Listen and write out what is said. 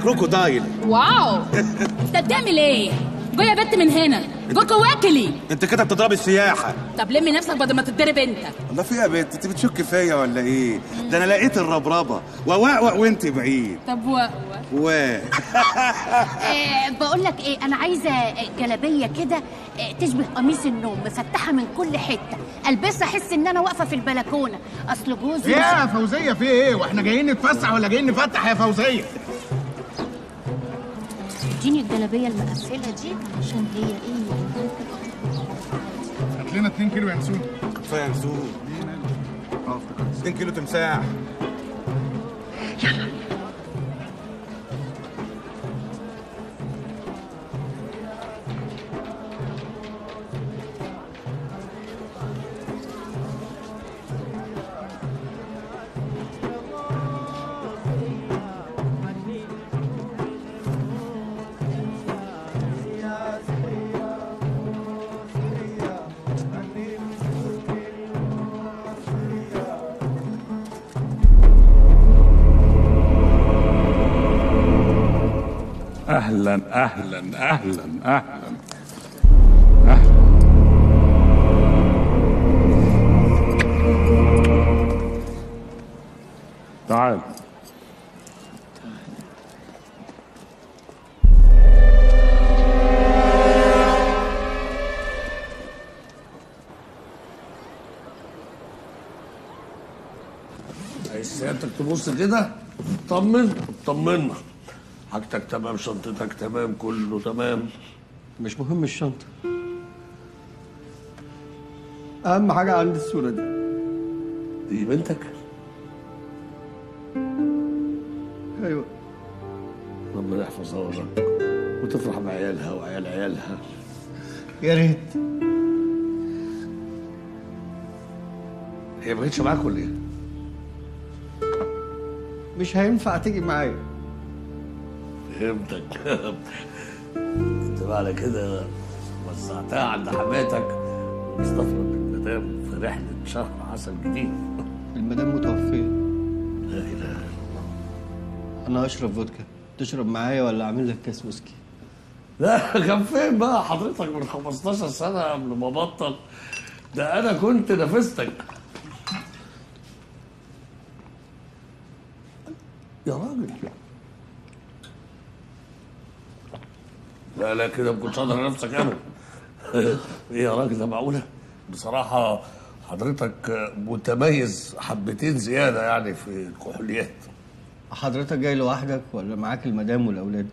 كروكودايل واو انت بتعمل ايه جو يا بت من هنا جو واكلي انت كده بتضرب السياحه طب لمي نفسك بدل ما تتضرب انت الله في إيه يا بنت انت بتشك فيا ولا ايه ده انا لقيت الربربه وواقوق وانت بعيد طب و و آه بقول لك ايه انا عايزه آه، جلابيه كده آه، تشبه قميص النوم مفتحه من كل حته البسها احس ان انا واقفه في البلكونه اصل جوزي ايه يا فوزيه في ايه واحنا جايين نتفسح ولا جايين نفتح يا فوزيه اديني الجلابيه المقفله دي عشان هي ايه هات لنا 2 كيلو ينسون كفايه نزول 2 كيلو تمساح اهلا اهلا اهلا اهلا تعال عايز سيادتك تبص كده طمن طمنا حاجتك تمام شنطتك تمام كله تمام مش مهم الشنطة أهم حاجة عندي الصورة دي دي بنتك أيوة ربنا يحفظها ويرزقك وتفرح بعيالها وعيال عيالها يا ريت هي ما جتش معاك ولا ايه؟ مش هينفع تيجي معايا فهمتك انت بقى على كده وسعتها عند حماتك ومستفرد المدام في رحله شهر عسل جديد المدام متوفية لا اله الا الله أنا أشرب فودكا تشرب معايا ولا أعمل لك كاس ويسكي لا كان فين بقى حضرتك من 15 سنه قبل ما بطل ده انا كنت نافستك يا راجل لا لا كده ما كنتش اقدر على نفسك ابدا ايه يا راجل ده معقوله بصراحه حضرتك متميز حبتين زياده يعني في الكحوليات حضرتك جاي لوحدك ولا معاك المدام والأولاد